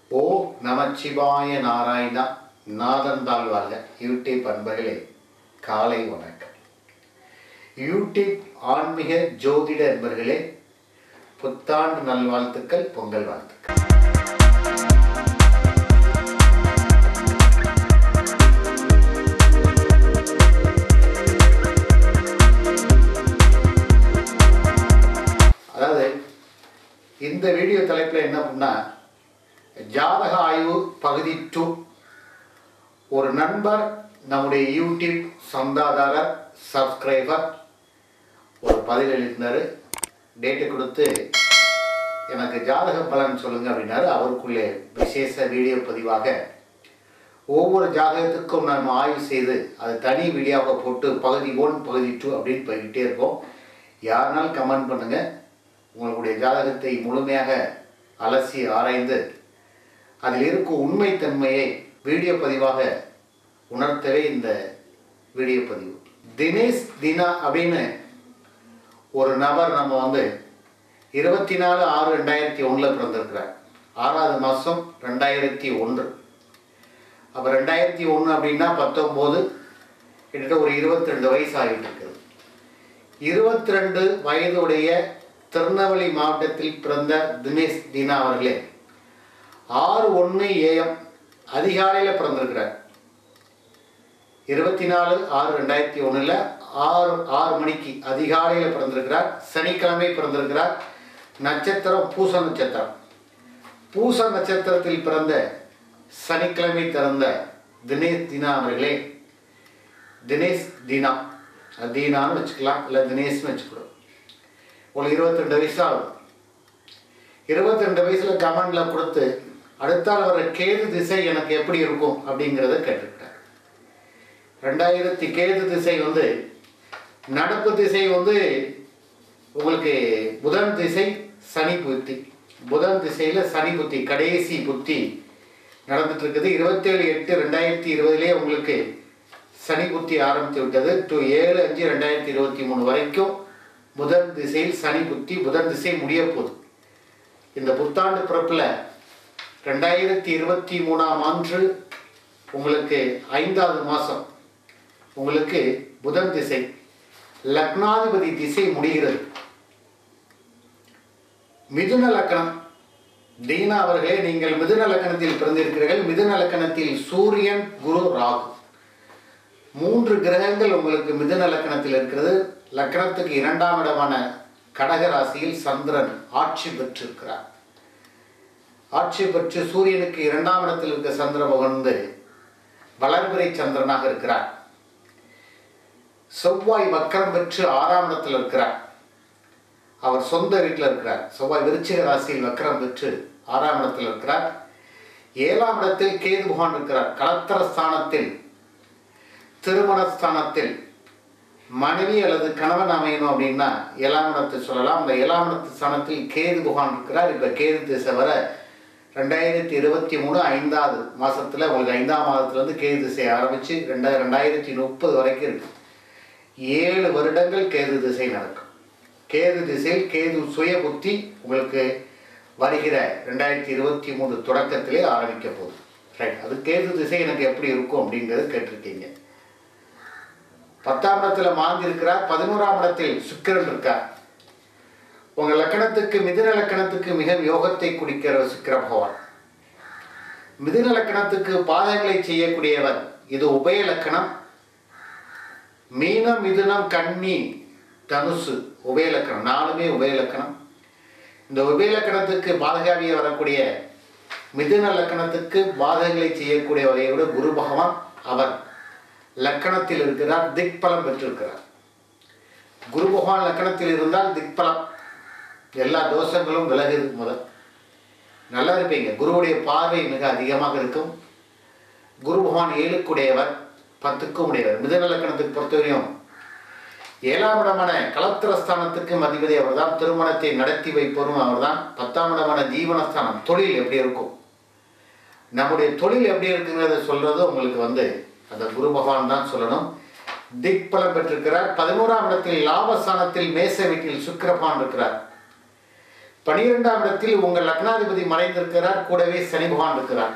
ஓ நமச்சிவாய நாராயணா நாதந்தாள் வாழ்க யூடியூப் அன்பர்களே காலை வணக்கம் யூடியூப் ஆன்மீக ஜோதிட அன்பர்களே புத்தாண்டு நல்வாழ்த்துக்கள் பொங்கல் வாழ்த்துக்கள் அதாவது இந்த வீடியோ தலைப்பில் என்ன பண்ணா ஜாதக ஆய்வு பகுதி டூ ஒரு நண்பர் நம்முடைய யூடியூப் சந்தாதாரர் சப்ஸ்கிரைபர் ஒரு பதில் எழுதினார் டேட்டு கொடுத்து எனக்கு ஜாதக பலன் சொல்லுங்க அப்படின்னாரு அவருக்குள்ளே விசேஷ வீடியோ பதிவாக ஒவ்வொரு ஜாதகத்துக்கும் நம்ம ஆய்வு செய்து அது தனி வீடியோவாக போட்டு பகுதி ஒன் பகுதி டூ அப்படின்னு போய்கிட்டே இருக்கோம் யாருனாலும் கமெண்ட் பண்ணுங்கள் உங்களுடைய ஜாதகத்தை முழுமையாக அலசி ஆராய்ந்து அதில் இருக்கும் உண்மைத்தன்மையை வீடியோ பதிவாக உணர்த்தவே இந்த வீடியோ பதிவு தினேஷ் தினா அப்படின்னு ஒரு நபர் நம்ம வந்து இருபத்தி நாலு ஆறு ரெண்டாயிரத்தி ஒன்றில் பிறந்திருக்கிறார் ஆறாவது மாதம் ரெண்டாயிரத்தி ஒன்று அப்போ ரெண்டாயிரத்தி ஒன்று அப்படின்னா பத்தொம்போது கிட்டத்தட்ட ஒரு இருபத்தி ரெண்டு வயசு ஆகிட்டு இருக்குது இருபத்தி ரெண்டு வயதுடைய திருநெல்வேலி மாவட்டத்தில் பிறந்த தினேஷ் தீனா அவர்களே ஆறு ஒன்று ஏஎம் அதிகாலையில் பிறந்திருக்கிறார் இருபத்தி நாலு ஆறு ரெண்டாயிரத்தி ஒன்றில் ஆறு ஆறு மணிக்கு அதிகாலையில் பிறந்திருக்கிறார் சனிக்கிழமை பிறந்திருக்கிறார் நட்சத்திரம் பூச நட்சத்திரம் பூச நட்சத்திரத்தில் பிறந்த சனிக்கிழமை பிறந்த தினேஷ் தீனா அவர்களே தினேஷ் தீனா அது தீனான்னு வச்சுக்கலாம் இல்லை தினேஷ்னு வச்சுக்கிறோம் உங்களுக்கு இருபத்தி ரெண்டு வயசு ஆகும் இருபத்தி ரெண்டு வயசுல கமெண்ட்ல கொடுத்து அடுத்தால் வர கேது திசை எனக்கு எப்படி இருக்கும் அப்படிங்கிறத கேட்டிருக்கிறார் ரெண்டாயிரத்தி கேது திசை வந்து நடப்பு திசை வந்து உங்களுக்கு புதன் திசை சனி புத்தி புதன் திசையில சனி புத்தி கடைசி புத்தி நடந்துட்டு இருக்குது இருபத்தேழு எட்டு ரெண்டாயிரத்தி இருபதுலேயே உங்களுக்கு சனி புத்தி ஆரம்பித்து விட்டது டு ஏழு அஞ்சு ரெண்டாயிரத்தி இருபத்தி மூணு வரைக்கும் புதன் திசையில் சனி புத்தி புதன் திசை முடிய போகுது இந்த புத்தாண்டு பிறப்பில் ரெண்டாயிரத்தி இருபத்தி மூணாம் ஆண்டு உங்களுக்கு ஐந்தாவது மாதம் உங்களுக்கு புதன் திசை லக்னாதிபதி திசை முடிகிறது மிதுன லக்கணம் தீனா அவர்களே நீங்கள் மிதுன லக்கணத்தில் பிறந்திருக்கிறீர்கள் மிதுன லக்கணத்தில் சூரியன் குரு ராகு மூன்று கிரகங்கள் உங்களுக்கு மிதுன லக்கணத்தில் இருக்கிறது லக்கணத்துக்கு இரண்டாம் இடமான கடக ராசியில் சந்திரன் ஆட்சி பெற்றிருக்கிறார் ஆட்சி பெற்று சூரியனுக்கு இரண்டாம் இடத்தில் இருக்க சந்திர பகவான் வளர்பிறை சந்திரனாக இருக்கிறார் செவ்வாய் வக்கரம் பெற்று ஆறாம் இடத்தில் இருக்கிறார் அவர் சொந்த வீட்டில் இருக்கிறார் செவ்வாய் விருச்சிக ராசியில் வக்கரம் பெற்று ஆறாம் இடத்தில் இருக்கிறார் ஏழாம் இடத்தில் கேது பகவான் இருக்கிறார் கலத்தர ஸ்தானத்தில் திருமண ஸ்தானத்தில் மனைவி அல்லது கணவன் அமையணும் அப்படின்னா ஏழாம் இடத்தை சொல்லலாம் அந்த ஏழாம் இடத்து ஸ்தானத்தில் கேது பகவான் இருக்கிறார் இப்போ கேது திசை வர ரெண்டாயிரத்தி இருபத்தி மூணு ஐந்தாவது மாதத்தில் உங்களுக்கு ஐந்தாம் மாதத்துலேருந்து கேது திசை ஆரம்பித்து ரெண்டா ரெண்டாயிரத்தி முப்பது வரைக்கும் இருக்கு ஏழு வருடங்கள் கேது திசை நடக்கும் கேது திசையில் கேது சுய புத்தி உங்களுக்கு வருகிற ரெண்டாயிரத்தி இருபத்தி மூணு தொடக்கத்திலே ஆரம்பிக்க போகுது ரைட் அது கேது திசை எனக்கு எப்படி இருக்கும் அப்படிங்கிறது கேட்டிருக்கீங்க பத்தாம் இடத்துல மாந்தி இருக்கிறார் பதினோராம் இடத்தில் சுக்கிரன் இருக்கார் உங்க லக்கணத்துக்கு மிதுன லக்கணத்துக்கு மிக யோகத்தை குடிக்கிற சுக்கிர பகவான் மிதுன லக்கணத்துக்கு பாதங்களை செய்யக்கூடியவர் இது உபய லக்கணம் மீனம் மிதுனம் கன்னி தனுசு உபய லக்கணம் நாலுமே உபய லக்கணம் இந்த உபய லக்கணத்துக்கு பாதகாவிய வரக்கூடிய மிதுன லக்கணத்துக்கு பாதகங்களை செய்யக்கூடியவரையோட குரு பகவான் அவர் லக்கணத்தில் இருக்கிறார் திக்பலம் பெற்றிருக்கிறார் குரு பகவான் லக்கணத்தில் இருந்தால் திக்பலம் எல்லா தோஷங்களும் விலகுது முதல் நல்லா இருப்பீங்க குருவுடைய பார்வை மிக அதிகமாக இருக்கும் குரு பகவான் ஏழுக்குடையவர் பத்துக்கும் உடையவர் மிதன லக்கணத்துக்கு பொறுத்தவரையும் ஏழாம் இடமான கலத்திரஸ்தானத்துக்கு அதிபதி அவர்தான் திருமணத்தை நடத்தி வைப்பவரும் அவர்தான் பத்தாம் இடமான ஜீவனஸ்தானம் தொழில் எப்படி இருக்கும் நம்முடைய தொழில் எப்படி இருக்குங்கிறத சொல்றது உங்களுக்கு வந்து அந்த குரு பகவான் தான் சொல்லணும் திக்பலம் பெற்றிருக்கிறார் பதினோராம் இடத்தில் லாபஸ்தானத்தில் மேச வீட்டில் சுக்கிரபான் இருக்கிறார் பனிரெண்டாம் இடத்தில் உங்கள் லக்னாதிபதி மறைந்திருக்கிறார் கூடவே சனி பகவான் இருக்கிறார்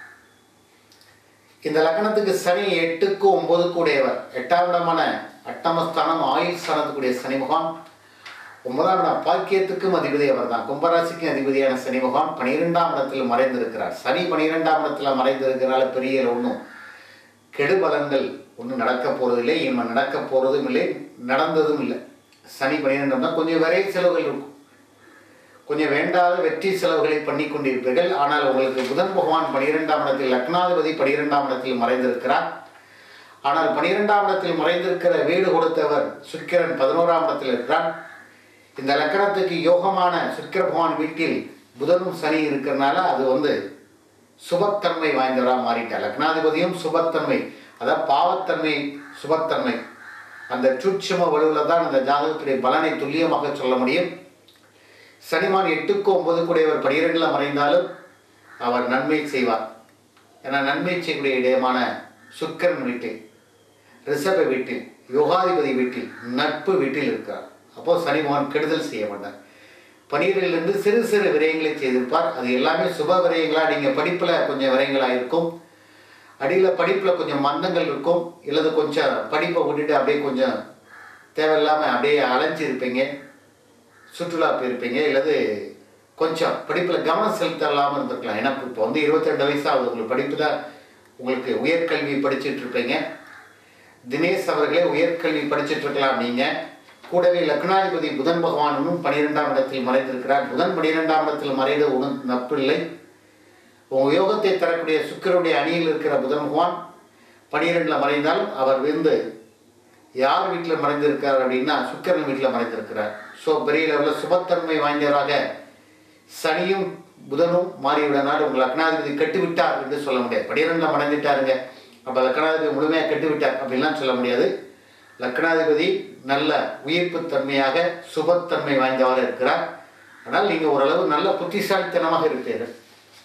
இந்த லக்னத்துக்கு சனி எட்டுக்கு ஒன்பதுக்கு உடையவர் எட்டாம் இடமான அட்டமஸ்தானம் ஆயுள் ஸ்தானத்துக்குடைய சனி பகவான் ஒன்பதாம் இடம் பாக்கியத்துக்கும் அதிபதி அவர் தான் கும்பராசிக்கும் அதிபதியான சனி பகவான் பனிரெண்டாம் இடத்தில் மறைந்திருக்கிறார் சனி பனிரெண்டாம் இடத்துல மறைந்திருக்கிறனால பெரிய ஒன்றும் கெடுபலன்கள் ஒன்றும் நடக்க போறதில்லை இனிமே நடக்க போறதும் இல்லை நடந்ததும் இல்லை சனி பனிரெண்டாம் தான் கொஞ்சம் விரை செலவுகள் இருக்கும் கொஞ்சம் வேண்டாத வெற்றி செலவுகளை பண்ணி கொண்டிருப்பீர்கள் ஆனால் உங்களுக்கு புதன் பகவான் பனிரெண்டாம் இடத்தில் லக்னாதிபதி பனிரெண்டாம் இடத்தில் மறைந்திருக்கிறார் ஆனால் பனிரெண்டாம் இடத்தில் மறைந்திருக்கிற வீடு கொடுத்தவர் சுக்கிரன் பதினோராம் இடத்தில் இருக்கிறார் இந்த லக்கணத்துக்கு யோகமான சுக்கிர பகவான் வீட்டில் புதனும் சனி இருக்கிறனால அது வந்து சுபத்தன்மை வாய்ந்தவராக மாறிட்டார் லக்னாதிபதியும் சுபத்தன்மை அதாவது பாவத்தன்மை சுபத்தன்மை அந்த சூட்சும வலுவில் தான் அந்த ஜாதகத்துடைய பலனை துல்லியமாக சொல்ல முடியும் சனிமான் எட்டுக்கு ஒன்பது கூடியவர் பனிரெண்டில் மறைந்தாலும் அவர் நன்மை செய்வார் ஏன்னா நன்மை செய்யக்கூடிய இடமான சுக்கரன் வீட்டில் ரிஷப வீட்டில் யோகாதிபதி வீட்டில் நட்பு வீட்டில் இருக்கிறார் அப்போ சனி பகவான் கெடுதல் செய்ய மாட்டார் பனிரெண்டிலிருந்து சிறு சிறு விரயங்களை செய்திருப்பார் அது எல்லாமே சுப விரயங்களா நீங்கள் படிப்பில் கொஞ்சம் விரயங்களாக இருக்கும் அடியில் படிப்பில் கொஞ்சம் மந்தங்கள் இருக்கும் இல்லது கொஞ்சம் படிப்பை விட்டுட்டு அப்படியே கொஞ்சம் தேவையில்லாமல் அப்படியே அலைஞ்சிருப்பீங்க சுற்றுலா போயிருப்பீங்க இல்லது கொஞ்சம் படிப்பில் கவனம் செலுத்த இல்லாமல் இருந்திருக்கலாம் ஏன்னா இப்போ வந்து இருபத்தி ரெண்டு வயசாகுது உங்களுக்கு படிப்பு தான் உங்களுக்கு உயர்கல்வி படிச்சுட்டு இருப்பீங்க தினேஷ் அவர்களே உயர்கல்வி படிச்சுட்டு இருக்கலாம் நீங்கள் கூடவே லக்னாதிபதி புதன் பகவானும் பனிரெண்டாம் இடத்தில் மறைந்திருக்கிறார் புதன் பனிரெண்டாம் இடத்தில் மறைந்த உடன் நப்பில்லை உங்கள் யோகத்தை தரக்கூடிய சுக்கிரனுடைய அணியில் இருக்கிற புதன் பகவான் பனிரெண்டில் மறைந்தாலும் அவர் வந்து யார் வீட்டில் மறைந்திருக்கார் அப்படின்னா சுக்கிரன் வீட்டில் மறைந்திருக்கிறார் ஸோ பெரிய லெவலில் சுபத்தன்மை வாய்ந்தவராக சனியும் புதனும் மாறிவிடனால் உங்கள் லக்னாதிபதி கட்டுவிட்டார் என்று சொல்ல முடியாது பனிரெண்டில் மறைந்துட்டாருங்க அப்போ லக்னாதிபதி முழுமையாக கட்டுவிட்டார் அப்படின்லாம் சொல்ல முடியாது லக்னாதிபதி நல்ல உயிர்ப்பு தன்மையாக சுபத்தன்மை வாய்ந்தவராக இருக்கிறார் ஆனால் நீங்கள் ஓரளவு நல்ல புத்திசாலித்தனமாக இருப்பீர்கள்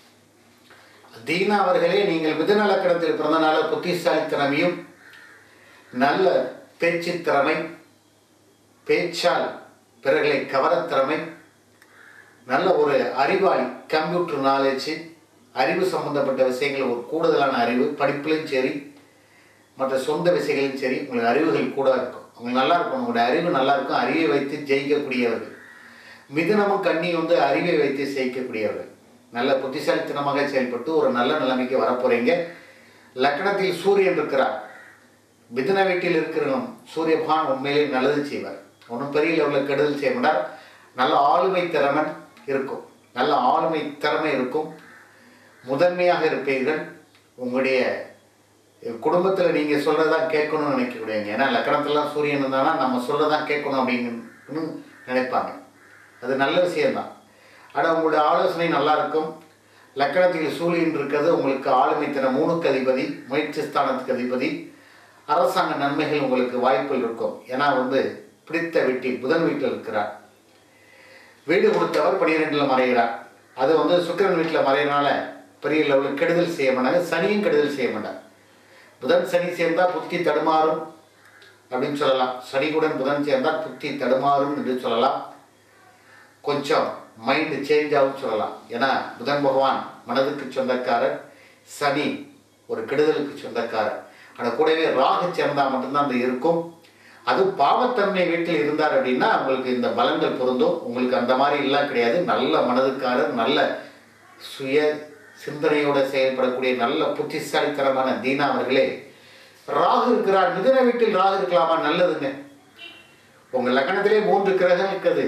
தீனா அவர்களே நீங்கள் மிதுன லக்கணத்தில் பிறந்தனால புத்திசாலித்தனமையும் நல்ல பேச்சு திறமை பேச்சால் பிறர்களை கவரத் திறமை நல்ல ஒரு அறிவாளி கம்ப்யூட்டர் நாலேஜ் அறிவு சம்பந்தப்பட்ட விஷயங்கள் ஒரு கூடுதலான அறிவு படிப்புலையும் சரி மற்ற சொந்த விஷயங்களையும் சரி உங்களுக்கு அறிவுகள் கூட இருக்கும் உங்களுக்கு நல்லா இருக்கும் உங்களுடைய அறிவு நல்லா இருக்கும் அறிவை வைத்து ஜெயிக்கக்கூடியவர்கள் மிதுனமும் கண்ணி வந்து அறிவை வைத்து ஜெயிக்கக்கூடியவர்கள் நல்ல புத்திசாலித்தனமாக செயல்பட்டு ஒரு நல்ல நிலைமைக்கு வரப்போறீங்க லக்னத்தில் சூரியன் இருக்கிறார் மிதுன வீட்டில் இருக்கிறவன் சூரிய பகவான் உண்மையிலே நல்லது செய்வார் ஒன்றும் பெரிய லெவலில் கெடுதல் செய்ய மாட்டார் நல்ல ஆளுமை திறமன் இருக்கும் நல்ல ஆளுமை திறமை இருக்கும் முதன்மையாக இருப்பீர்கள் உங்களுடைய குடும்பத்தில் நீங்கள் சொல்கிறதான் கேட்கணும்னு நினைக்கக்கூடியங்க ஏன்னா லக்கணத்துலலாம் சூரியன் இருந்தானா நம்ம சொல்கிறதான் கேட்கணும் அப்படின்னு நினைப்பாங்க அது நல்ல விஷயம்தான் ஆனால் உங்களுடைய ஆலோசனை நல்லா இருக்கும் லக்கணத்தில் சூரியன் இருக்கிறது உங்களுக்கு ஆளுமை திறன் மூணுக்கு அதிபதி முயற்சி ஸ்தானத்துக்கு அதிபதி அரசாங்க நன்மைகள் உங்களுக்கு வாய்ப்புகள் இருக்கும் ஏன்னா வந்து பிடித்த வீட்டில் புதன் வீட்டில் இருக்கிறார் வீடு கொடுத்தவர் பனிரெண்டில் மறைகிறார் அது வந்து சுக்கிரன் வீட்டில் மறையிறனால பெரிய லெவலில் கெடுதல் செய்ய மாட்டாங்க சனியும் கெடுதல் செய்ய மாட்டாங்க புதன் சனி சேர்ந்தால் புத்தி தடுமாறும் அப்படின்னு சொல்லலாம் சனியுடன் புதன் சேர்ந்தால் புத்தி தடுமாறும் என்று சொல்லலாம் கொஞ்சம் மைண்டு சேஞ்ச் ஆகும் சொல்லலாம் ஏன்னா புதன் பகவான் மனதுக்கு சொந்தக்காரர் சனி ஒரு கெடுதலுக்கு சொந்தக்காரர் ஆனால் கூடவே ராகு சேர்ந்தால் மட்டும்தான் அந்த இருக்கும் அதுவும் பாவத்தன்மை வீட்டில் இருந்தார் அப்படின்னா உங்களுக்கு இந்த பலன்கள் பொருந்தும் உங்களுக்கு அந்த மாதிரி எல்லாம் கிடையாது நல்ல மனதுக்காரர் நல்ல சுய சிந்தனையோட செயல்படக்கூடிய நல்ல புத்திசாலித்தனமான தீனா அவர்களே ராகு இருக்கிறார் மிதுன வீட்டில் ராகு இருக்கலாமா நல்லதுங்க உங்க லக்னத்திலே மூன்று கிரகம் இருக்குது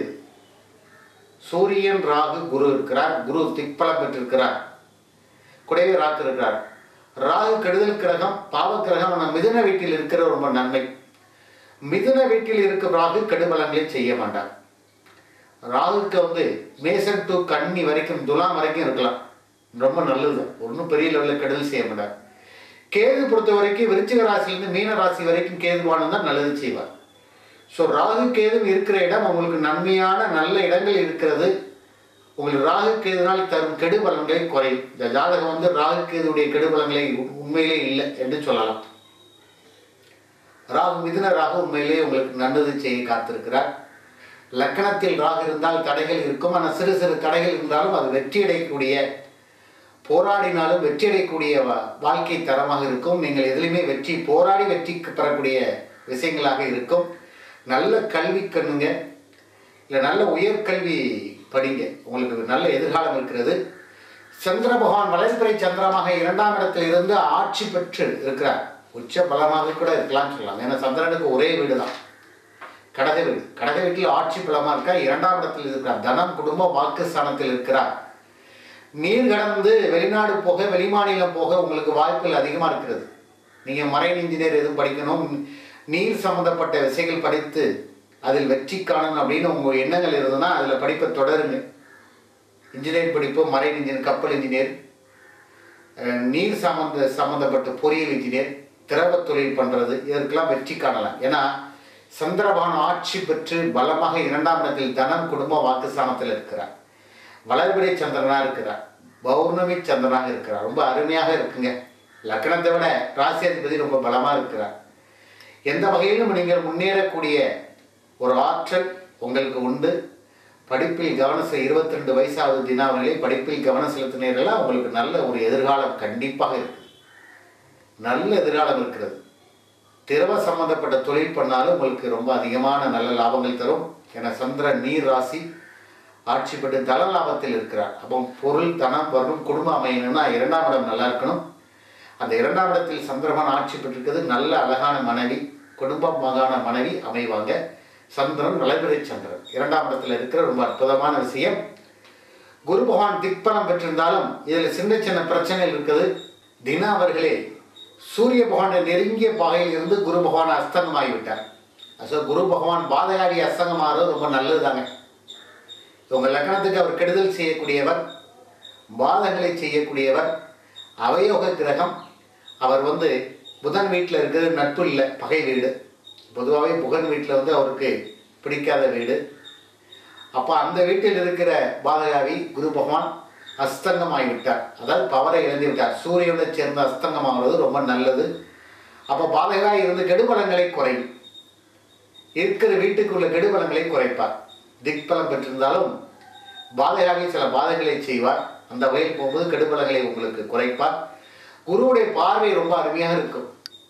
சூரியன் ராகு குரு இருக்கிறார் குரு திக்பலம் பெற்றிருக்கிறார் கூடவே ராகு இருக்கிறார் ராகு கெடுதல் கிரகம் பாவ கிரகம் நம்ம மிதுன வீட்டில் இருக்கிற ரொம்ப நன்மை மிதுன வீட்டில் இருக்கிற ராகு கெடுபலங்களை செய்ய மாட்டார் ராகுக்கு வந்து மேசன் டு கன்னி வரைக்கும் துலாம் வரைக்கும் இருக்கலாம் ரொம்ப நல்லது ஒன்றும் பெரிய லெவலில் கெடுதல் செய்ய மாட்டார் கேது பொறுத்த வரைக்கும் விருச்சிக ராசியிலேருந்து மீன ராசி வரைக்கும் கேதுவானம் தான் நல்லது செய்வார் ஸோ ராகு கேது இருக்கிற இடம் உங்களுக்கு நன்மையான நல்ல இடங்கள் இருக்கிறது உங்களுக்கு ராகு கேதுனால் தரும் கெடுபலன்களை குறையும் இந்த ஜாதகம் வந்து ராகு கேதுடைய கெடுபலன்களை உ- உண்மையிலே இல்லை என்று சொல்லலாம் ராகு மிதுன ராகு உண்மையிலே உங்களுக்கு நல்லது செய்ய காத்திருக்கிறார் லக்கணத்தில் ராகு இருந்தால் தடைகள் இருக்கும் ஆனால் சிறு சிறு தடைகள் இருந்தாலும் அது வெற்றியடையக்கூடிய போராடினாலும் வெற்றியடையக்கூடிய வா- வாழ்க்கை தரமாக இருக்கும் நீங்கள் எதிலுமே வெற்றி போராடி வெற்றி பெறக்கூடிய விஷயங்களாக இருக்கும் நல்ல கல்வி கண்ணுங்க இல்லை நல்ல உயர்கல்வி படிங்க உங்களுக்கு நல்ல எதிர்காலம் இருக்கிறது சந்திர பகவான் வளர்பிறை சந்திரமாக இரண்டாம் இடத்தில் இருந்து ஆட்சி பெற்று இருக்கிறார் உச்ச பலமாக கூட இருக்கலாம்னு சொல்லலாம் ஏன்னா சந்திரனுக்கு ஒரே வீடு தான் கடக வீடு கடக வீட்டில் ஆட்சி பலமாக இருக்கா இரண்டாம் இடத்தில் இருக்கிறார் தனம் குடும்பம் வாக்கு ஸ்தானத்தில் இருக்கிறார் நீர் கடந்து வெளிநாடு போக வெளிமாநிலம் போக உங்களுக்கு வாய்ப்புகள் அதிகமாக இருக்கிறது நீங்கள் மரைன் இன்ஜினியர் எதுவும் படிக்கணும் நீர் சம்மந்தப்பட்ட விஷயங்கள் படித்து அதில் வெற்றி காணணும் அப்படின்னு உங்கள் எண்ணங்கள் இருந்ததுன்னா அதில் படிப்பை தொடருங்க இன்ஜினியரிங் படிப்பு மரைன் இன்ஜினியர் கப்பல் இன்ஜினியர் அஹ், நீர் சம்மந்த சம்மந்தப்பட்ட பொறியியல் இன்ஜினியர் திரவ தொழில் பண்ணுறது இதற்கெல்லாம் வெற்றி காணலாம் ஏன்னா சந்திரபான் ஆட்சி பெற்று பலமாக இரண்டாம் இடத்தில் தனம் குடும்ப வாக்குஸ்தானத்தில் இருக்கிறார் வளர்பிறை சந்திரனாக இருக்கிறார் பௌர்ணமி சந்திரனாக இருக்கிறார் ரொம்ப அருமையாக இருக்குங்க லக்னத்தை விட ராசி அதிபதி ரொம்ப பலமாக இருக்கிறார் எந்த வகையிலும் நீங்கள் முன்னேறக்கூடிய ஒரு ஆற்றல் உங்களுக்கு உண்டு படிப்பில் கவனம் செ இருபத்தி ரெண்டு வயசாவது தினாவர்களே படிப்பில் கவனம் செலுத்தினீர்களா உங்களுக்கு நல்ல ஒரு எதிர்காலம் கண்டிப்பாக இருக்குது நல்ல எதிர்காலம் இருக்கிறது திரவ சம்பந்தப்பட்ட தொழில் பண்ணாலும் உங்களுக்கு ரொம்ப அதிகமான நல்ல லாபங்கள் தரும் என சந்திரன் நீர் ராசி ஆட்சி பெற்று தன லாபத்தில் இருக்கிறார் அப்போ பொருள் தனம் வரும் குடும்பம் அமையணும்னா இரண்டாம் இடம் நல்லா இருக்கணும் அந்த இரண்டாம் இடத்தில் சந்திரமன் ஆட்சி பெற்றிருக்கிறது நல்ல அழகான மனைவி குடும்பமான மனைவி அமைவாங்க சந்திரன் வளர்பிறை சந்திரன் இரண்டாம் இடத்துல இருக்கிற ரொம்ப அற்புதமான விஷயம் குரு பகவான் திக்பலம் பெற்றிருந்தாலும் இதில் சின்ன சின்ன பிரச்சனைகள் இருக்குது தினா அவர்களே சூரிய பகவானை நெருங்கிய பாகையில் இருந்து குரு பகவான் அஸ்தங்கமாகிவிட்டார் ஸோ குரு பகவான் பாதகாரி அஸ்தங்கமாகிறது ரொம்ப நல்லதுதாங்க உங்கள் லக்னத்துக்கு அவர் கெடுதல் செய்யக்கூடியவர் பாதங்களை செய்யக்கூடியவர் அவயோக கிரகம் அவர் வந்து புதன் வீட்டில் இருக்கிறது நட்பு இல்லை பகை வீடு பொதுவாகவே புதன் வீட்டில் வந்து அவருக்கு பிடிக்காத வீடு அப்போ அந்த வீட்டில் இருக்கிற பாதகாவி குரு பகவான் அஸ்தங்கமாகிவிட்டார் அதாவது பவரை இழந்து விட்டார் சூரியனை சேர்ந்த அஸ்தங்கமாகிறது ரொம்ப நல்லது அப்போ பாதகாய் இருந்து கெடுபலங்களை குறையும் இருக்கிற வீட்டுக்குள்ள கெடுபலங்களை குறைப்பார் திக்பலம் பெற்றிருந்தாலும் பாதகாவை சில பாதைகளை செய்வார் அந்த வகையில் போகும்போது கெடுபலங்களை உங்களுக்கு குறைப்பார் குருவுடைய பார்வை ரொம்ப அருமையாக இருக்கும்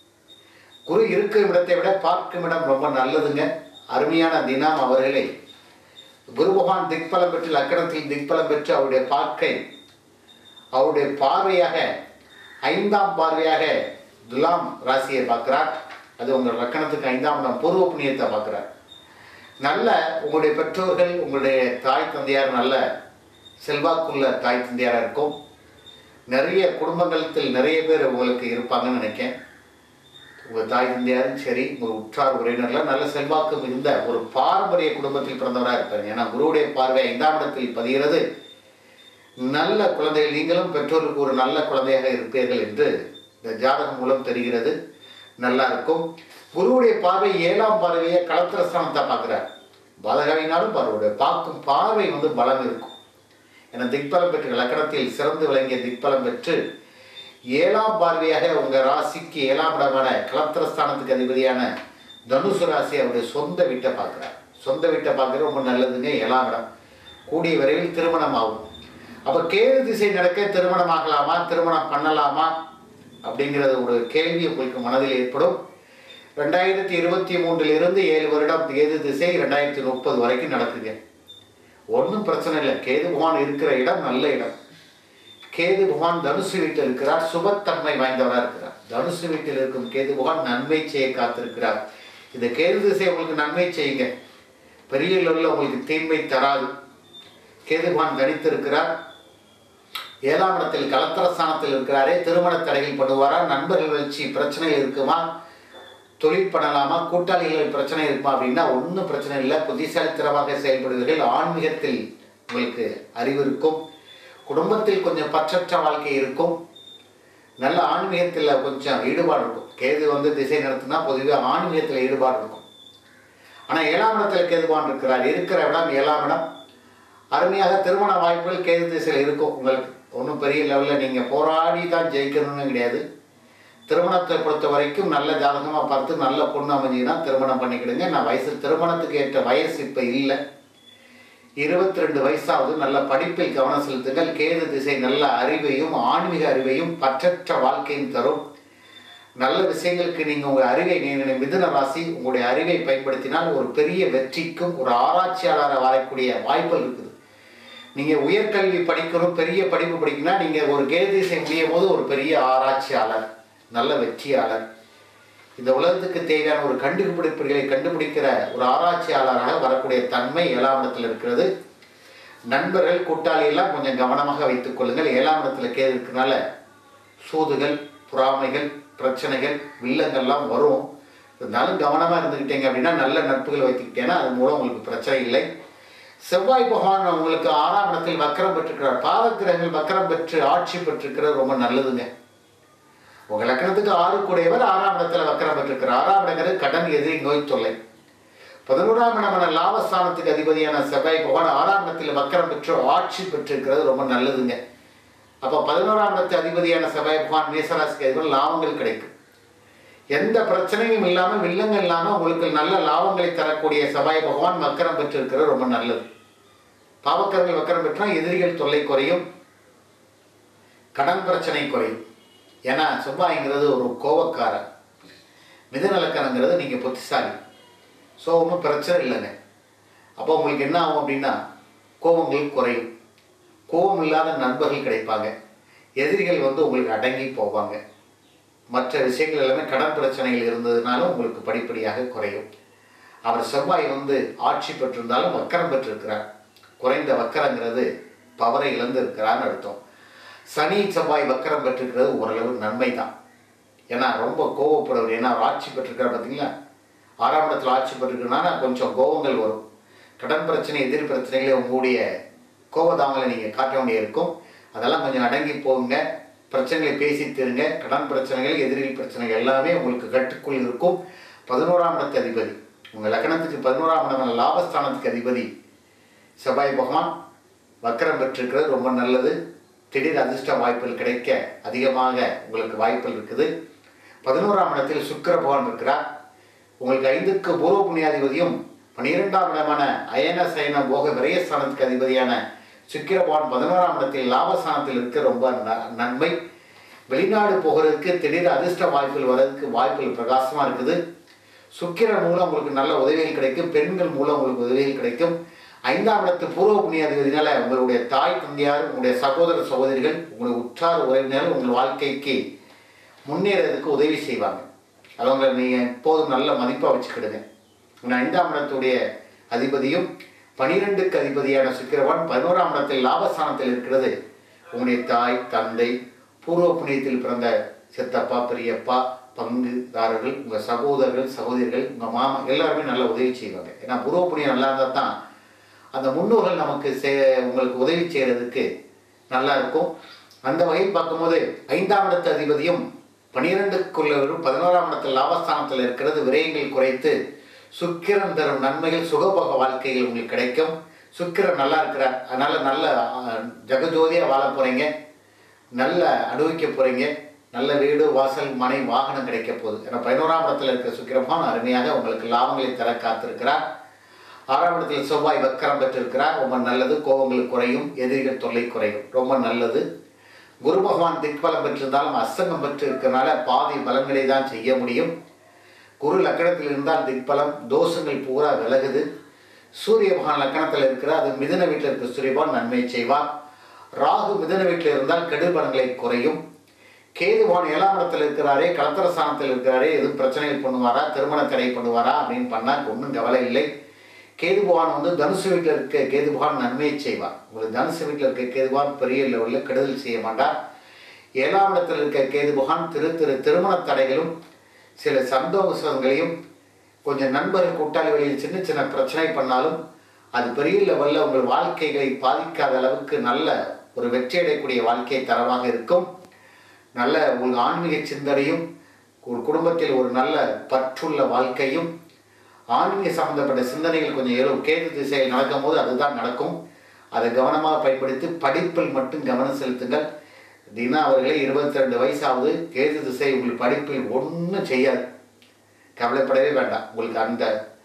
குரு இருக்கும் இடத்தை விட பார்க்கும் இடம் ரொம்ப நல்லதுங்க அருமையான தினம் அவர்களே குரு பகவான் திக்பலம் பெற்று லக்கணத்தில் திக்பலம் பெற்று அவருடைய பார்க்கை அவருடைய பார்வையாக ஐந்தாம் பார்வையாக துலாம் ராசியை பார்க்கிறார் அது உங்கள் லக்கணத்துக்கு ஐந்தாம் இடம் பூர்வ புண்ணியத்தை பார்க்கிறார் நல்ல உங்களுடைய பெற்றோர்கள் உங்களுடைய தாய் தந்தையார் நல்ல செல்வாக்குள்ள தாய் தந்தையாராக இருக்கும் நிறைய குடும்பங்களத்தில் நிறைய பேர் உங்களுக்கு இருப்பாங்கன்னு நினைக்கேன் உங்கள் தாய் தந்தையாரும் சரி உங்கள் உற்றார் உறவினர்லாம் நல்ல செல்வாக்கு மிகுந்த ஒரு பாரம்பரிய குடும்பத்தில் பிறந்தவராக இருப்பாங்க ஏன்னா குருவுடைய பார்வை ஐந்தாம் இடத்தில் பதிகிறது நல்ல குழந்தைகள் நீங்களும் பெற்றோருக்கு ஒரு நல்ல குழந்தையாக இருப்பீர்கள் என்று இந்த ஜாதகம் மூலம் தெரிகிறது நல்லா இருக்கும் குருவுடைய பார்வை ஏழாம் பார்வையை களத்திரஸ்தானத்தை பார்க்குறார் பாதகாவினாலும் பார்வையுடைய பார்க்கும் பார்வை வந்து பலம் இருக்கும் என திக்பலம் பெற்று லக்கணத்தில் சிறந்து விளங்கிய திக்பலம் பெற்று ஏழாம் பார்வையாக உங்கள் ராசிக்கு ஏழாம் இடமான களத்திரஸ்தானத்துக்கு அதிபதியான தனுசு ராசி அவருடைய சொந்த வீட்டை பார்க்குறார் சொந்த வீட்டை பார்க்குறது ரொம்ப நல்லதுங்க ஏழாம் இடம் கூடிய விரைவில் திருமணம் ஆகும் அப்போ கேது திசை நடக்க திருமணம் ஆகலாமா திருமணம் பண்ணலாமா அப்படிங்கிறது ஒரு கேள்வி உங்களுக்கு மனதில் ஏற்படும் ரெண்டாயிரத்தி இருபத்தி மூன்றிலிருந்து ஏழு வருடம் கேது திசை ரெண்டாயிரத்தி முப்பது வரைக்கும் நடக்குங்க ஒன்றும் பிரச்சனை இல்லை கேது பகவான் இருக்கிற இடம் நல்ல இடம் கேது பகவான் தனுசு வீட்டில் இருக்கிறார் சுபத்தன்மை வாய்ந்தவராக இருக்கிறார் தனுசு வீட்டில் இருக்கும் கேது பகவான் நன்மை செய்ய காத்திருக்கிறார் இந்த கேது திசை உங்களுக்கு நன்மை செய்யுங்க பெரிய லெவலில் உங்களுக்கு தீன்மை தராது கேது பகவான் கணித்திருக்கிறார் ஏழாம் இடத்தில் கலத்தரஸ்தானத்தில் இருக்கிறாரே திருமண தடைகள் பண்ணுவாரா நண்பர்கள் வச்சு பிரச்சனை இருக்குமா தொழில் பண்ணலாமா கூட்டாளிகள் பிரச்சனை இருக்குமா அப்படின்னா ஒன்றும் பிரச்சனை இல்லை புத்திசாலித்தனமாக செயல்படுவீர்கள் ஆன்மீகத்தில் உங்களுக்கு அறிவு இருக்கும் குடும்பத்தில் கொஞ்சம் பற்றற்ற வாழ்க்கை இருக்கும் நல்ல ஆன்மீகத்தில் கொஞ்சம் ஈடுபாடு இருக்கும் கேது வந்து திசை நடத்தினா பொதுவாக ஆன்மீகத்தில் ஈடுபாடு இருக்கும் ஆனால் ஏழாம் இடத்துல கேதுவான் இருக்கிறார் இருக்கிற இடம் ஏழாம் இடம் அருமையாக திருமண வாய்ப்புகள் கேது திசையில் இருக்கும் உங்களுக்கு ஒன்றும் பெரிய லெவலில் நீங்கள் போராடி தான் ஜெயிக்கணும்னு கிடையாது திருமணத்தை பொறுத்த வரைக்கும் நல்ல ஜாதகமாக பார்த்து நல்ல பொண்ணு அமைஞ்சிங்கன்னா திருமணம் பண்ணிக்கிடுங்க நான் வயசு திருமணத்துக்கு ஏற்ற வயசு இப்போ இல்லை இருபத்தி ரெண்டு வயசாவது நல்ல படிப்பில் கவனம் செலுத்துங்கள் கேது திசை நல்ல அறிவையும் ஆன்மீக அறிவையும் பற்றற்ற வாழ்க்கையும் தரும் நல்ல விஷயங்களுக்கு நீங்கள் உங்கள் அறிவை நீங்கள் மிதுன ராசி உங்களுடைய அறிவை பயன்படுத்தினால் ஒரு பெரிய வெற்றிக்கும் ஒரு ஆராய்ச்சியாளராக வரக்கூடிய வாய்ப்புகள் இருக்குது நீங்கள் உயர்கல்வி படிக்கணும் பெரிய படிப்பு படிக்கணும்னா நீங்கள் ஒரு கேது திசை முடியும் போது ஒரு பெரிய ஆராய்ச்சியாளர் நல்ல வெற்றியாளர் இந்த உலகத்துக்கு தேவையான ஒரு கண்டுபிடிப்புகளை கண்டுபிடிக்கிற ஒரு ஆராய்ச்சியாளராக வரக்கூடிய தன்மை ஏழாம் இடத்துல இருக்கிறது நண்பர்கள் கூட்டாளி எல்லாம் கொஞ்சம் கவனமாக வைத்துக் கொள்ளுங்கள் ஏழாம் இடத்துல கேது இருக்கனால சூதுகள் பொறாமைகள் பிரச்சனைகள் வில்லங்கள்லாம் வரும் இருந்தாலும் கவனமாக இருந்துக்கிட்டீங்க அப்படின்னா நல்ல நட்புகள் வைத்துக்கிட்டேன்னா அது மூலம் உங்களுக்கு பிரச்சனை இல்லை செவ்வாய் பகவான் உங்களுக்கு ஆறாம் இடத்தில் வக்கரம் பெற்றிருக்கிறார் பாவக்கிரகங்கள் வக்கரம் பெற்று ஆட்சி பெற்றிருக்கிறது ரொம்ப நல்லதுங்க உங்க லக்கணத்துக்கு ஆறு கூடையவர் ஆறாம் இடத்துல வக்கரம் பெற்றிருக்கிறார் ஆறாம் இடங்கிறது கடன் எதிரி நோய் தொல்லை பதினோராம் இடமான லாபஸ்தானத்துக்கு அதிபதியான செவ்வாய் பகவான் ஆறாம் இடத்தில் வக்கரம் பெற்று ஆட்சி பெற்றிருக்கிறது ரொம்ப நல்லதுங்க அப்போ பதினோராம் இடத்து அதிபதியான செவ்வாய் பகவான் மேசராசிக்கு அதிபர் லாபங்கள் கிடைக்கும் எந்த பிரச்சனையும் இல்லாமல் வில்லங்கள் இல்லாமல் உங்களுக்கு நல்ல லாபங்களை தரக்கூடிய செவ்வாய் பகவான் வக்கரம் பெற்றிருக்கிறது ரொம்ப நல்லது பாவக்கரங்கள் வக்கரம் பெற்றால் எதிரிகள் தொல்லை குறையும் கடன் பிரச்சனை குறையும் ஏன்னா செவ்வாய்ங்கிறது ஒரு கோபக்காரன் மிதநலக்கணங்கிறது நீங்கள் புத்திசாலி ஸோ ஒன்றும் பிரச்சனை இல்லைங்க அப்போ உங்களுக்கு என்ன ஆகும் அப்படின்னா கோபங்கள் குறையும் கோபம் இல்லாத நண்பர்கள் கிடைப்பாங்க எதிரிகள் வந்து உங்களுக்கு அடங்கி போவாங்க மற்ற விஷயங்கள் எல்லாமே கடன் பிரச்சனைகள் இருந்ததுனாலும் உங்களுக்கு படிப்படியாக குறையும் அவர் செவ்வாய் வந்து ஆட்சி பெற்றிருந்தாலும் வக்கரம் பெற்றிருக்கிறார் குறைந்த வக்கரங்கிறது பவரை இழந்து இருக்கிறான்னு அர்த்தம் சனி செவ்வாய் வக்கரம் பெற்றிருக்கிறது ஓரளவு நன்மை தான் ஏன்னா ரொம்ப கோவப்படுவர் ஏன்னா அவர் ஆட்சி பெற்றிருக்கார் பார்த்தீங்களா ஆறாம் இடத்துல ஆட்சி பெற்றிருக்கிறனால கொஞ்சம் கோபங்கள் வரும் கடன் பிரச்சனை எதிர் பிரச்சனைகளே உங்களுடைய கோபதாமலை நீங்கள் காட்ட வேண்டிய இருக்கும் அதெல்லாம் கொஞ்சம் அடங்கி போங்க பிரச்சனைகளை பேசி தருங்க கடன் பிரச்சனைகள் எதிரில் பிரச்சனைகள் எல்லாமே உங்களுக்கு கட்டுக்குள் இருக்கும் பதினோராம் இடத்து அதிபதி உங்கள் லக்னத்துக்கு பதினோராம் இடம் லாபஸ்தானத்துக்கு அதிபதி செவ்வாய் பகவான் வக்கரம் பெற்றிருக்கிறது ரொம்ப நல்லது திடீர் அதிர்ஷ்ட வாய்ப்புகள் கிடைக்க அதிகமாக உங்களுக்கு வாய்ப்புகள் இருக்குது பதினோராம் இடத்தில் சுக்கிர பகவான் இருக்கிறார் உங்களுக்கு ஐந்துக்கு பூர்வ புண்ணியாதிபதியும் பனிரெண்டாம் இடமான அயன சயன போக விரயஸ்தானத்துக்கு அதிபதியான சுக்கிர பகவான் பதினோராம் இடத்தில் லாபஸ்தானத்தில் இருக்க ரொம்ப ந- நன்மை வெளிநாடு போகிறதுக்கு திடீர் அதிர்ஷ்ட வாய்ப்புகள் வர்றதுக்கு வாய்ப்புகள் பிரகாசமாக இருக்குது சுக்கிரன் மூலம் உங்களுக்கு நல்ல உதவிகள் கிடைக்கும் பெண்கள் மூலம் உங்களுக்கு உதவிகள் கிடைக்கும் ஐந்தாம் இடத்து பூர்வ புண்ணியாதிபதினால உங்களுடைய தாய் தந்தையார் உங்களுடைய சகோதர சகோதரிகள் உங்களுடைய உற்றார் உறவினர்கள் உங்கள் வாழ்க்கைக்கு முன்னேறதுக்கு உதவி செய்வாங்க அவங்க நீங்கள் எப்போதும் நல்ல மதிப்பாக வச்சுக்கிடுங்க இந்த ஐந்தாம் இடத்துடைய அதிபதியும் பனிரெண்டுக்கு அதிபதியான சுக்கிரவான் பதினோராம் இடத்தில் லாபஸ்தானத்தில் இருக்கிறது உங்களுடைய தாய் தந்தை பூர்வ புண்ணியத்தில் பிறந்த சித்தப்பா பெரியப்பா பங்குதாரர்கள் உங்கள் சகோதரர்கள் சகோதரிகள் உங்கள் மாமா எல்லாருமே நல்ல உதவி செய்வாங்க ஏன்னா பூர்வ புண்ணியம் நல்லா இருந்தால் தான் அந்த முன்னோர்கள் நமக்கு சே உங்களுக்கு உதவி செய்கிறதுக்கு நல்லா இருக்கும் அந்த வகையில் பார்க்கும்போது ஐந்தாம் இடத்து அதிபதியும் பனிரெண்டுக்குள்ளவரும் பதினோராம் இடத்தில் லாபஸ்தானத்தில் இருக்கிறது விரயங்கள் குறைத்து சுக்கிரன் தரும் நன்மைகள் சுகபோக வாழ்க்கைகள் உங்களுக்கு கிடைக்கும் சுக்கிரன் நல்லா இருக்கிறார் அதனால நல்ல அஹ், ஜெகஜோதியாக வாழ போறீங்க நல்ல அனுபவிக்க போறீங்க நல்ல வீடு வாசல் மனை வாகனம் கிடைக்க போகுது ஏன்னா பதினோராம் இடத்துல இருக்கிற சுக்கிரபான் அருமையாக உங்களுக்கு லாபங்களை தர காத்திருக்கிறார் ஆறாம் இடத்தில் செவ்வாய் வக்கரம் பெற்றிருக்கிறார் ரொம்ப நல்லது கோபங்கள் குறையும் எதிரிகள் தொல்லை குறையும் ரொம்ப நல்லது குரு பகவான் திக்பலம் பெற்றிருந்தாலும் அஸ்தங்கம் பெற்று இருக்கிறனால பாதி பலன்களை தான் செய்ய முடியும் குரு லக்கணத்தில் இருந்தால் திக்பலம் தோஷங்கள் பூரா விலகுது சூரிய பகவான் லக்கணத்தில் இருக்கிற அது மிதுன வீட்டில் இருக்கிற சூரியபகவான் நன்மை செய்வார் ராகு மிதுன வீட்டில் இருந்தால் கெடுபலன்களை பலன்களை குறையும் கேதுவான் ஏழாம் இடத்துல இருக்கிறாரே கலத்தர ஸ்தானத்தில் இருக்கிறாரே எதுவும் பிரச்சனைகள் பண்ணுவாரா திருமண தடை பண்ணுவாரா அப்படின்னு பண்ணால் ஒன்றும் கவலை இல்லை கேது பகவான் வந்து தனுசு வீட்டில் இருக்க கேது பகவான் நன்மையை செய்வார் உங்களுக்கு தனுசு வீட்டில் இருக்க கேது பகவான் பெரிய லெவலில் கெடுதல் செய்ய மாட்டார் ஏழாம் இடத்தில் இருக்க கேது பகவான் திரு திரு திருமண தடைகளும் சில சந்தோஷங்களையும் கொஞ்சம் நண்பர்கள் கூட்டாளி வழியில் சின்ன சின்ன பிரச்சனை பண்ணாலும் அது பெரிய லெவலில் உங்கள் வாழ்க்கைகளை பாதிக்காத அளவுக்கு நல்ல ஒரு வெற்றி அடையக்கூடிய வாழ்க்கை தரமாக இருக்கும் நல்ல ஒரு ஆன்மீக சிந்தனையும் ஒரு குடும்பத்தில் ஒரு நல்ல பற்றுள்ள வாழ்க்கையும் ஆன்மீக சம்பந்தப்பட்ட சிந்தனைகள் கொஞ்சம் எழும் கேது திசையில் நடக்கும்போது அதுதான் நடக்கும் அதை கவனமாக பயன்படுத்தி படிப்பில் மட்டும் கவனம் செலுத்துங்கள் தினா அவர்களே இருபத்தி ரெண்டு வயசாவது கேது திசை உங்களுக்கு படிப்பில் ஒன்றும் செய்யாது கவலைப்படவே வேண்டாம் உங்களுக்கு அந்த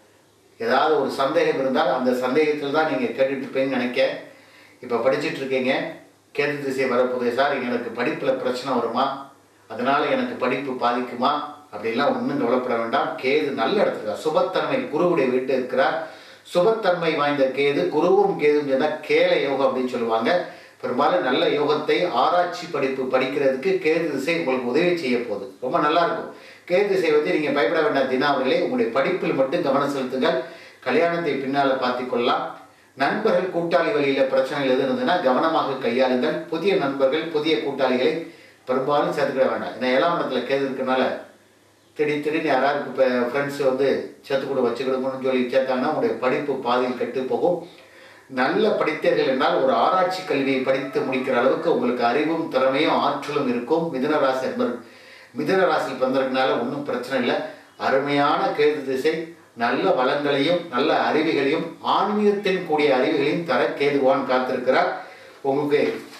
ஏதாவது ஒரு சந்தேகம் இருந்தால் அந்த சந்தேகத்தில் தான் நீங்கள் கேட்டுட்டு இருப்பீங்கன்னு நினைக்க இப்போ படிச்சிட்டு இருக்கீங்க கேது திசை வரப்போதே சார் எனக்கு படிப்பில் பிரச்சனை வருமா அதனால் எனக்கு படிப்பு பாதிக்குமா அப்படிலாம் ஒன்றும் கவலைப்பட வேண்டாம் கேது நல்ல இடத்துல சுபத்தன்மை குருவுடைய வீட்டு இருக்கிறார் சுபத்தன்மை வாய்ந்த கேது குருவும் கேதும் சொன்னால் கேல யோகம் அப்படின்னு சொல்லுவாங்க பெரும்பாலும் நல்ல யோகத்தை ஆராய்ச்சி படிப்பு படிக்கிறதுக்கு கேது திசை உங்களுக்கு உதவி செய்ய போகுது ரொம்ப நல்லா இருக்கும் கேது திசை வந்து நீங்கள் பயப்பட வேண்டாம் தினா அவர்களே உங்களுடைய படிப்பில் மட்டும் கவனம் செலுத்துங்கள் கல்யாணத்தை பின்னால் பார்த்துக்கொள்ளலாம் நண்பர்கள் கூட்டாளி வழியில் பிரச்சனைகள் எது இருந்ததுன்னா கவனமாக கையாளுங்கள் புதிய நண்பர்கள் புதிய கூட்டாளிகளை பெரும்பாலும் சேர்த்துக்கிட வேண்டாம் இந்த ஏழாம் இடத்துல கேது இருக்கனால திடீர் திடீர்னு யாராவது இப்போ ஃப்ரெண்ட்ஸ் வந்து சேர்த்து கூட வச்சுக்கிடுங்கன்னு சொல்லி சேர்த்தாங்கன்னா உங்களுடைய படிப்பு பாதியில் கெட்டு போகும் நல்ல படித்தீர்கள் என்றால் ஒரு ஆராய்ச்சி கல்வியை படித்து முடிக்கிற அளவுக்கு உங்களுக்கு அறிவும் திறமையும் ஆற்றலும் இருக்கும் மிதுன ராசி என்பது மிதுன ராசியில் பிறந்திருக்கனால ஒன்றும் பிரச்சனை இல்லை அருமையான கேது திசை நல்ல வளங்களையும் நல்ல அறிவுகளையும் ஆன்மீகத்தின் கூடிய அறிவுகளையும் தர கேதுவான் காத்திருக்கிறார் உங்களுக்கு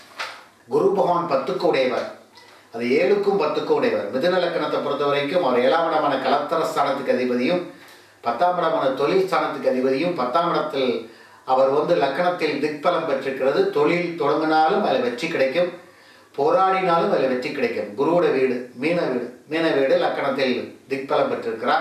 குரு பகவான் பத்துக்கு உடையவர் அது ஏழுக்கும் பத்துக்கும் உடையவர் மிதுன லக்கணத்தை பொறுத்த வரைக்கும் அவர் ஏழாம் இடமான கலத்தர ஸ்தானத்துக்கு அதிபதியும் பத்தாம் இடமான தொழில் ஸ்தானத்துக்கு அதிபதியும் பத்தாம் இடத்தில் அவர் வந்து லக்கணத்தில் திக்பலம் பெற்றிருக்கிறது தொழில் தொடங்கினாலும் அதில் வெற்றி கிடைக்கும் போராடினாலும் அதில் வெற்றி கிடைக்கும் குருவோட வீடு மீன வீடு மீன வீடு லக்கணத்தில் திக்பலம் பெற்றிருக்கிறார்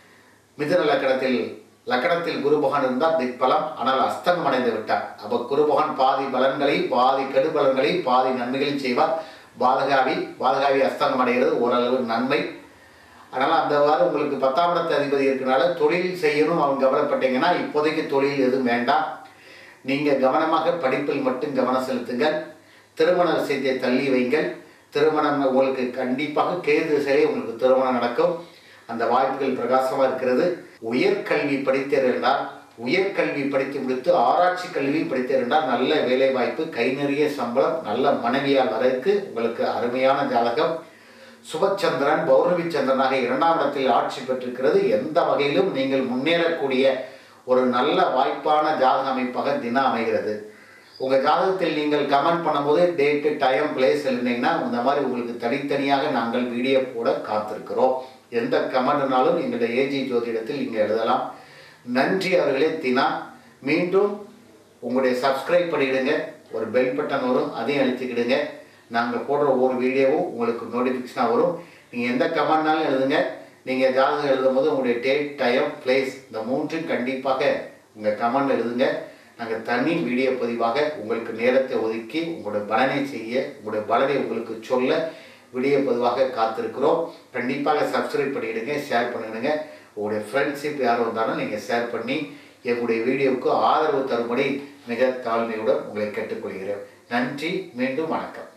மிதுன லக்கணத்தில் லக்கணத்தில் குரு பகவான் இருந்தால் திக்பலம் ஆனால் அஸ்தங்கம் அடைந்து விட்டார் அப்போ குரு பகவான் பாதி பலன்களை பாதி கெடுபலன்களை பாதி நன்மைகளையும் செய்வார் பாதகாவி பாதகாவி அஸ்தங்கம் அடைகிறது ஓரளவு நன்மை அதனால் அந்த வாரம் உங்களுக்கு பத்தாம் இடத்து அதிபதி இருக்கனால தொழில் செய்யணும் அவங்க கவலைப்பட்டீங்கன்னா இப்போதைக்கு தொழில் எதுவும் வேண்டாம் நீங்கள் கவனமாக படிப்பில் மட்டும் கவனம் செலுத்துங்கள் திருமண விஷயத்தை தள்ளி வைங்கள் திருமணம் உங்களுக்கு கண்டிப்பாக கேது சிலை உங்களுக்கு திருமணம் நடக்கும் அந்த வாய்ப்புகள் பிரகாசமாக இருக்கிறது உயர்கல்வி படித்திருந்தால் உயர்கல்வி படித்து முடித்து ஆராய்ச்சி கல்வி படித்திருந்தால் நல்ல வேலை வாய்ப்பு கை நிறைய சம்பளம் நல்ல மனைவியால் வரக்கு உங்களுக்கு அருமையான ஜாதகம் சுபச்சந்திரன் பௌர்ணமி சந்திரனாக இரண்டாம் இடத்தில் ஆட்சி பெற்றிருக்கிறது எந்த வகையிலும் நீங்கள் முன்னேறக்கூடிய ஒரு நல்ல வாய்ப்பான ஜாதக அமைப்பாக தினம் அமைகிறது உங்கள் ஜாதகத்தில் நீங்கள் கமெண்ட் பண்ணும்போது டேட்டு டைம் பிளேஸ் எழுதினீங்கன்னா இந்த மாதிரி உங்களுக்கு தனித்தனியாக நாங்கள் வீடியோ போட காத்திருக்கிறோம் எந்த கமெண்ட்னாலும் எங்களுடைய ஏஜி ஜோதிடத்தில் நீங்கள் எழுதலாம் நன்றி அவர்களே தினா மீண்டும் உங்களுடைய சப்ஸ்கிரைப் பண்ணிவிடுங்க ஒரு பெல் பட்டன் வரும் அதையும் அழுத்திக்கிடுங்க நாங்கள் போடுற ஒவ்வொரு வீடியோவும் உங்களுக்கு நோட்டிஃபிகேஷனாக வரும் நீங்கள் எந்த கமெண்ட்னாலும் எழுதுங்க நீங்கள் ஜாதகம் எழுதும் போது உங்களுடைய டேட் டைம் பிளேஸ் இந்த மூன்றும் கண்டிப்பாக உங்கள் கமெண்ட் எழுதுங்க நாங்கள் தனி வீடியோ பதிவாக உங்களுக்கு நேரத்தை ஒதுக்கி உங்களுடைய பலனை செய்ய உங்களுடைய பலனை உங்களுக்கு சொல்ல வீடியோ பதிவாக காத்திருக்கிறோம் கண்டிப்பாக சப்ஸ்கிரைப் பண்ணிவிடுங்க ஷேர் பண்ணிவிடுங்க உங்களுடைய ஃப்ரெண்ட்ஷிப் யார் வந்தாலும் நீங்கள் ஷேர் பண்ணி எங்களுடைய வீடியோவுக்கு ஆதரவு தரும்படி மிக தாழ்மையுடன் உங்களை கேட்டுக்கொள்கிறேன் நன்றி மீண்டும் வணக்கம்